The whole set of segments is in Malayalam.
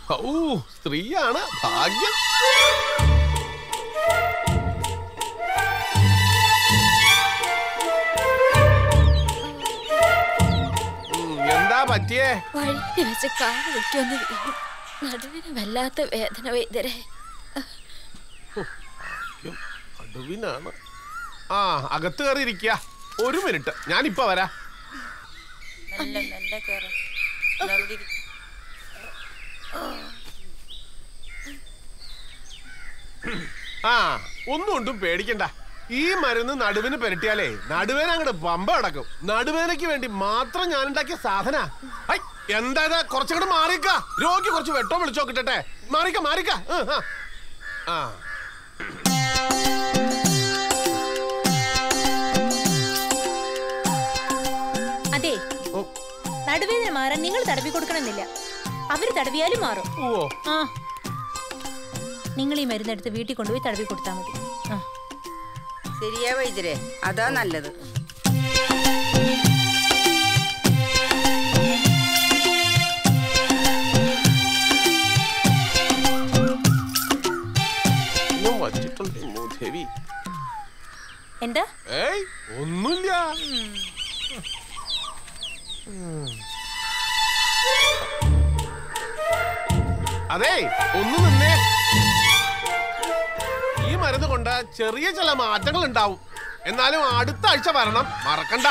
ഔ സ്ത്രീയാണ് ഭാഗ്യം ഉം, എന്താ പറ്റിയേ വഴിക്ക് വെച്ച് കാല് വെക്കൊന്ന് വീണു നടുവിന് വല്ലാത്ത വേദന വൈദ്യരെ നടുവിനാണ് ആ അകത്ത് കയറി ഇരിക്കുക ഒരു മിനിറ്റ് ഞാനിപ്പോ വരാം നല്ല നല്ല കേറ് ദാ ഇവിടെ ഇരിക്ക്. ആ ഒന്നും കൊണ്ടും പേടിക്കണ്ട ഈ മരുന്ന് നടുവിന് പെരട്ടിയാലേ നടുവേന അങ്ങോട്ട് പമ്പ അടക്കും നടുവേനയ്ക്ക് വേണ്ടി മാത്രം ഞാൻ ഉണ്ടാക്കിയ സാധന ഹൈ, എന്താ ഇത് കുറച്ചങ്ങോട്ട് മാറിക്ക രോഗി കുറച്ച് വെട്ടോ വിളിച്ചോ കിട്ടട്ടെ മാറിക്ക മാറിക്ക ആ, ആ. ആ അതെ ഓ, നടുവേദന മാറാൻ നിങ്ങൾ തടവി കൊടുക്കണമെന്നില്ല അവര് തടവിയാലും മാറും ഓ ആ നിങ്ങൾ ഈ മരുന്നെടുത്ത് വീട്ടിൽ കൊണ്ടുപോയി തടവി കൊടുത്താൽ മതി ആ ശരിയാ വൈദ്യരെ അതാ നല്ലത് ഒന്നും വച്ചിട്ടുണ്ട് മൂദേവി എന്താ ഏയ് ഒന്നുമില്ല അതെ ഒന്ന് നിന്നേ ഈ മരുന്ന് കൊണ്ട് ചെറിയ ചില മാറ്റങ്ങൾ ഉണ്ടാവും എന്നാലും അടുത്ത ആഴ്ച വരണം മറക്കണ്ട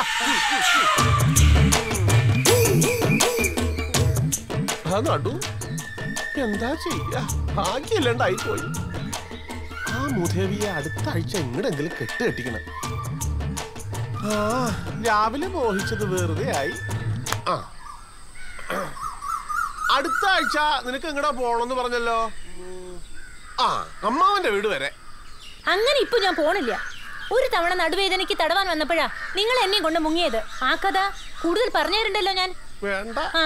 ആ നടു എന്താ ചെയ്യ ഭാഗ്യമില്ലണ്ടായി പോയി ആ മുദേവിയെ അടുത്ത ആഴ്ച എങ്ങടെങ്കിലും കെട്ട് കെട്ടിക്കണം ആ രാവിലെ മോഹിച്ചത് വെറുതെ ആയി ആ അടുത്ത ആഴ്ച നിനക്ക് എങ്ങടാ പോണെന്ന് പറഞ്ഞല്ലോ ആ അമ്മാവന്റെ വീട് വരെ അങ്ങനെ ഇപ്പൊ ഞാൻ പോണില്ല ഒരു തവണ നടുവേദനയ്ക്ക് തടവാൻ വന്നപ്പോഴാ നിങ്ങൾ എന്നെയും കൊണ്ട് മുങ്ങിയത് ആ കഥ കൂടുതൽ പറഞ്ഞു തരണ്ടല്ലോ ഞാൻ വേണ്ട ആ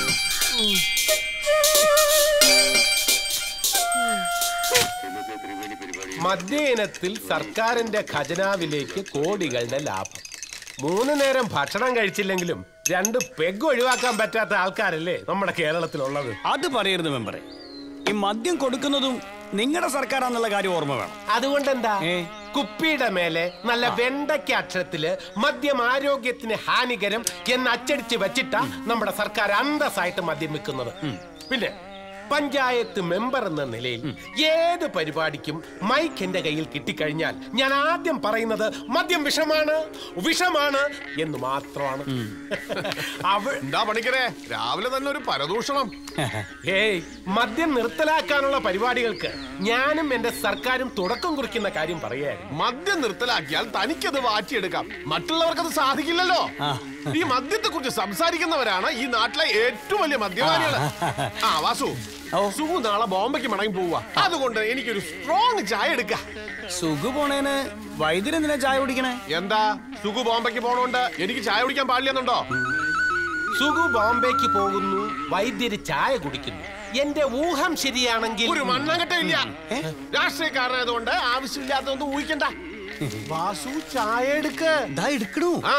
മദ്യ ഇനത്തിൽ സർക്കാരിന്റെ ഖജനാവിലേക്ക് കോടികളുടെ ലാഭം മൂന്ന് നേരം ഭക്ഷണം കഴിച്ചില്ലെങ്കിലും രണ്ട് പെഗ് ഒഴിവാക്കാൻ പറ്റാത്ത ആൾക്കാരല്ലേ നമ്മുടെ കേരളത്തിലുള്ളത് അത് പറയരുത് മെമ്പറെ ഈ മദ്യം കൊടുക്കുന്നതും നിങ്ങളുടെ സർക്കാരാന്നുള്ള കാര്യം ഓർമ്മ വേണം അതുകൊണ്ടെന്താ ഏ? കുപ്പിയുടെ മേലെ നല്ല വെണ്ടയ്ക്ക അക്ഷരത്തില് മദ്യം ആരോഗ്യത്തിന് ഹാനികരം എന്ന് അച്ചടിച്ച് വെച്ചിട്ടാ നമ്മുടെ സർക്കാർ അന്തസ്സായിട്ട് മദ്യം വെക്കുന്നത് പിന്നെ പഞ്ചായത്ത് മെമ്പർ എന്ന നിലയിൽ ഏത് പരിപാടിക്കും മൈക്ക് എന്റെ കയ്യിൽ കിട്ടിക്കഴിഞ്ഞാൽ ഞാൻ ആദ്യം പറയുന്നത് മദ്യം വിഷമാണ് വിഷമാണ് എന്ന് മാത്രമാണ് അവ എന്താ പണിക്കരെ രാവിലെ തന്നെ ഒരു പരദൂഷണം ഏയ് മദ്യം നിർത്തലാക്കാനുള്ള പരിപാടികൾക്ക് ഞാനും എന്റെ സർക്കാരും തുടക്കം കുറിക്കുന്ന കാര്യം പറയായിരുന്നു മദ്യം നിർത്തലാക്കിയാൽ തനിക്കത് വാറ്റിയെടുക്കാം മറ്റുള്ളവർക്കത് സാധിക്കില്ലല്ലോ ഈ മദ്യത്തെ കുറിച്ച് സംസാരിക്കുന്നവരാണ് ഈ നാട്ടിലെ ഏറ്റവും വലിയ മദ്യപാനികള് ആ വാസു സുഖു നാളെ ബോംബെക്ക് മടങ്ങി പോവാ അതുകൊണ്ട് എനിക്കൊരു സ്ട്രോങ് ചായ എടുക്ക സുഖു പോണേന് വൈദ്യരെന്തിനാ ചായ കുടിക്കണേ എന്താ സുഖു ബോംബെക്ക് പോണോണ്ട് എനിക്ക് ചായ കുടിക്കാൻ പാടില്ലെന്നുണ്ടോ സുഗു ബോംബെക്ക് പോകുന്നു വൈദ്യര് ചായ കുടിക്കുന്നു എന്റെ ഊഹം ശരിയാണെങ്കിൽ ഒരു മണ്ണാങ്കട്ട ഇല്ല രാഷ്ട്രീയക്കാരനായതുകൊണ്ട് ആവശ്യമില്ലാത്തതൊന്നും ഊഹിക്കണ്ട വാസു ചായ എടുക്ക് ദാ എടുക്കണു ആ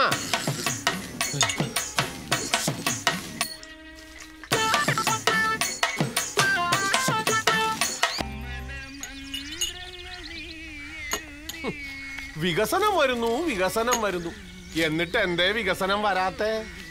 വികസനം വരുന്നു വികസനം വരുന്നു എന്നിട്ട് എന്തേ വികസനം വരാത്തെ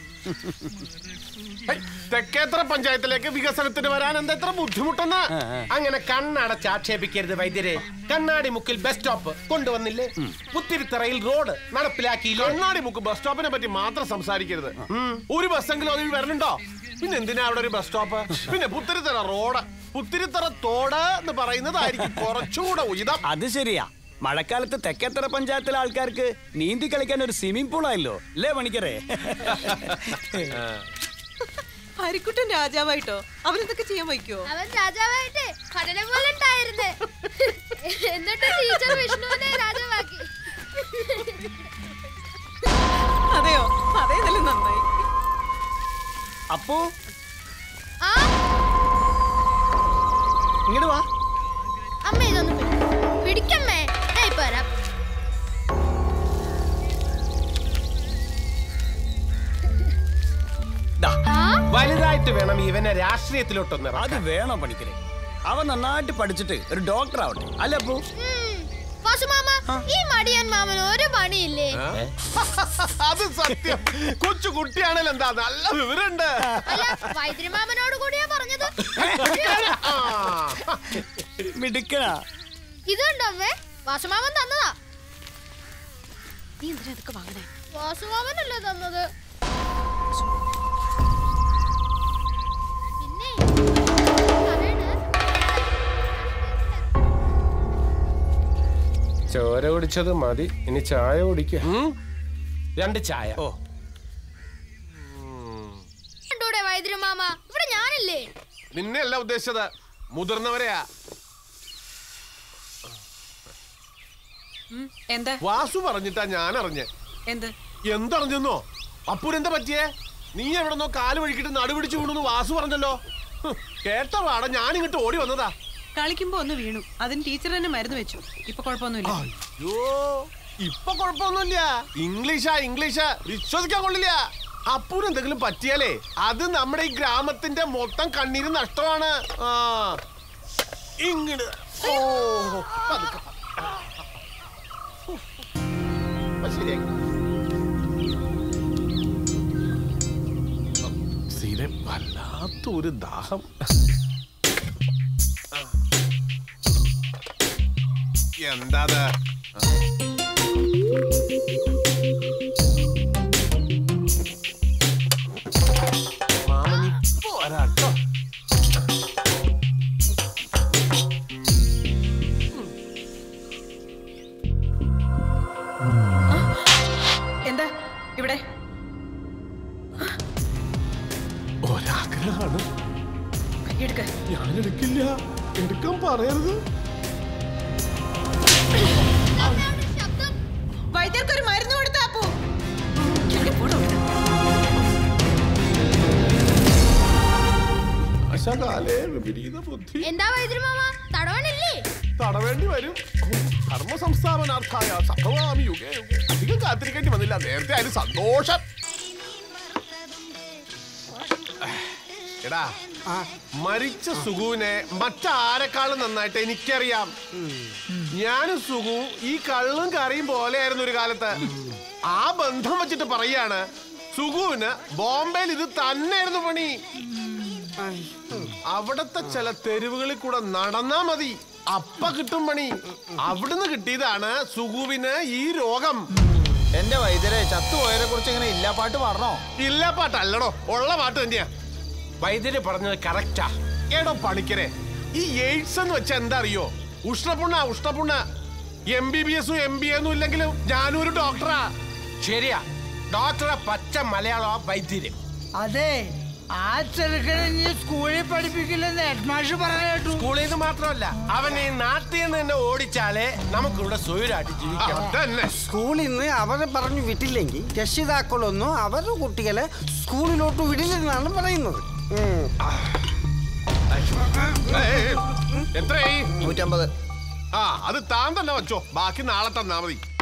ഹൈ, തെക്കേത്ര പഞ്ചായത്തിലേക്ക് വികസനത്തിന് വരാൻ എന്താ ഇത്ര ബുദ്ധിമുട്ടെന്ന് അങ്ങനെ കണ്ണടച്ച് ആക്ഷേപിക്കരുത് വൈദ്യരെ കണ്ണാടി മുക്കിൽ ബസ് സ്റ്റോപ്പ് കൊണ്ടുവന്നില്ലേ പുത്തിരിത്തറയിൽ റോഡ് നടപ്പിലാക്കിയില്ലോ കണ്ണാടി മുക്ക് ബസ് സ്റ്റോപ്പിനെ പറ്റി മാത്രം സംസാരിക്കരുത് ഒരു ബസ്സെങ്കിലും അതിൽ വരണുണ്ടോ പിന്നെ എന്തിനാ അവിടെ ഒരു ബസ് സ്റ്റോപ്പ് പിന്നെ പുത്തിരിത്തറ റോഡ് പുത്തിരിത്തറ തോട് എന്ന് പറയുന്നതായിരിക്കും കുറച്ചുകൂടെ ഉചിതം അത് ശരിയാ മഴക്കാലത്ത് തെക്കേത്തറ പഞ്ചായത്തിലെ ആൾക്കാർക്ക് നീന്തി കളിക്കാൻ ഒരു സ്വിമ്മിംഗ് പൂൾ ആയല്ലോ അല്ലേ പണിക്കറേ ഹരിക്കുട്ടൻ രാജാവായിട്ടോ അവരെന്തൊക്കെ ചെയ്യാൻ വയ്ക്കോ അവൻ രാജാവായിട്ട് കടല പോലെ ഉണ്ടായിരുന്നു എന്നിട്ട് ടീച്ചർ വിഷ്ണുവിനെ രാജാവാക്കി അതെയോ അതേതല്ലേ നന്നായി അപ്പോ ആ ഇങ്ങോട്ട് വാ അമ്മ ഇതൊന്ന് പിടി. പിടിക്കമ്മേ ഞാൻ ഇപ്പൊ വരാം ദാ, ആ വലുതായിട്ട് വേണം ഇവനെ രാഷ്ട്രീയത്തിലോട്ടൊന്ന് അത് ഇറക്കാൻ. വേണോ പണിക്കരെ അവൻ നന്നായിട്ട് പഠിച്ചിട്ട് ഒരു ഡോക്ടർ ആവട്ടെ അല്ല അപ്പു വാസുമാമ ഈ മടിയൻ മാമൻ ഒരു പണിയില്ലേ അത് സത്യം കൊച്ചു കുട്ടിയാണല്ലോ എന്താ നല്ല വിവരമുണ്ട് അല്ല വൈദ്യുതി മാമനോട് കൂടിയാ പറഞ്ഞത് ആ. മിടുക്കനാ ഇതുണ്ടമ്മേ വാസുമാമൻ തന്നതാ നീ എന്തിനാ ഇതൊക്കെ വാങ്ങണേ വാസുമാമനല്ലേ തന്നത് പിന്നെ പറയണേ. ചോര കുടിച്ചത് മതി ഇനി ചായ കുടിക്ക രണ്ട് ചായ ഓ കണ്ടൂടെ വൈദ്യുതി മാമ ഇവിടെ ഞാനില്ലേ നിന്നെയല്ല ഉദ്ദേശിച്ചത് മുതിർന്നവരെയാ ഉം, എന്താ വാസു പറഞ്ഞിട്ടാ ഞാൻ അറിഞ്ഞ് എന്ത് എന്തറിഞ്ഞെന്നോ അപ്പൂരെന്താ പറ്റിയേ നീ എവിടെന്നോ കാല് വഴിക്കിട്ട് നടുപിടിച്ചു വീണെന്ന് വാസു പറഞ്ഞല്ലോ ഹ്, കേട്ട പാടെ ഞാൻ ഇങ്ങോട്ട് ഓടി വന്നതാ കളിക്കുമ്പോ ഒന്ന് വീണു അതിന് ടീച്ചർ തന്നെ മരുന്ന് വെച്ചു ഇപ്പൊ കുഴപ്പമൊന്നുമില്ല അയ്യോ ഇപ്പൊ കുഴപ്പമൊന്നുമില്ല ഇംഗ്ലീഷാ ഇംഗ്ലീഷാ വിശ്വസിക്കാൻ കൊള്ളില്ല അപ്പൂന് എന്തെങ്കിലും പറ്റിയാലേ അത് നമ്മുടെ ഈ ഗ്രാമത്തിന്റെ മൊത്തം കണ്ണീര് നഷ്ടമാണ് ആ ഇങ്ങട് ഓ പതുക്കെ, പതുക്കെ. ഇപ്പൊ ശരിയാക്കി. സീനെ വല്ലാത്തൊരു ദാഹം എന്താ മാമനി പോരാട്ടോ എന്താ ഇവിടെ ഒരാഗ്രഹമാണ് കൈയെടുക്ക ഞാൻ എടുക്കില്ല എടുക്കാൻ പറയരുത് ശബ്ദം വൈദ്യർക്ക് ഒരു മരുന്ന് കൊടുത്താ അപ്പോ പോടോ അശകാലേ വിപരീത ബുദ്ധി എന്താ വൈദ്യുതി മാമ തടവണില്ലേ തടവേണ്ടി വരും കർമ്മ സംസ്ഥാപനാർത്ഥായ സഭവാമി യുഗേ യുഗേ അധികം കാത്തിരിക്കേണ്ടി വന്നില്ല നേരത്തെ ആയാലും സന്തോഷം എടാ മരിച്ച സുഖുവിനെ മറ്റാരെക്കാളും നന്നായിട്ട് എനിക്കറിയാം ഞാനും സുഖു ഈ കള്ളും കറിയും പോലെയായിരുന്നു ഒരു കാലത്ത് ആ ബന്ധം വെച്ചിട്ട് പറയാണ് സുഖുവിന് ബോംബെയിൽ ഇത് തന്നെയായിരുന്നു പണി അവിടത്തെ ചില തെരുവുകളിൽ കൂടെ നടന്നാ മതി അപ്പ കിട്ടും പണി അവിടുന്ന് കിട്ടിയതാണ് സുഖുവിന് ഈ രോഗം എന്റെ വൈദ്യരെ ചത്തുപോയതിനെ കുറിച്ച് ഇങ്ങനെ ഇല്ലാ പാട്ട് പാടണോ ഇല്ല പാട്ടല്ലടോ ഉള്ള പാട്ട് തന്നെയാ വൈദ്യര് പറഞ്ഞത് കറക്റ്റാ ഏടോ പണിക്കരെ ഈ എയ്ഡ്സ് എന്ന് വെച്ചാൽ എന്താ അറിയോ ഉഷ്ണപുണ്ണ ഉഷ്ണപുണ്ണ എം ബി ബി എസും എം ബി എന്നും ഇല്ലെങ്കിലും ഞാനും ഒരു ഡോക്ടറാ ശരിയാ ഡോക്ടറെ പച്ച മലയാളം വൈദ്യര് അതെ ആ ചെറുക്കനെ നീ സ്കൂളിൽ പഠിപ്പിക്കില്ലെന്ന് ഹെഡ്മാഷ് പറഞ്ഞു കേട്ടു സ്കൂളിൽ നിന്ന് മാത്രമല്ല അവൻ ഈ നാട്ടിൽ നിന്ന് തന്നെ ഓടിച്ചാലേ നമുക്കിവിടെ സ്വൈരായിട്ട് ജീവിക്കാം തന്നെ സ്കൂളിൽ നിന്ന് അവരെ പറഞ്ഞു വിട്ടില്ലെങ്കിൽ രക്ഷിതാക്കളൊന്നും അവരുടെ കുട്ടികളെ സ്കൂളിലോട്ട് വിടില്ലെന്നാണ് പറയുന്നത് ഉം. ഏയ്, എത്രയായി നൂറ്റമ്പത് ആ അത് താൻ തന്നെ വെച്ചോ ബാക്കി നാളെ തന്നാ മതി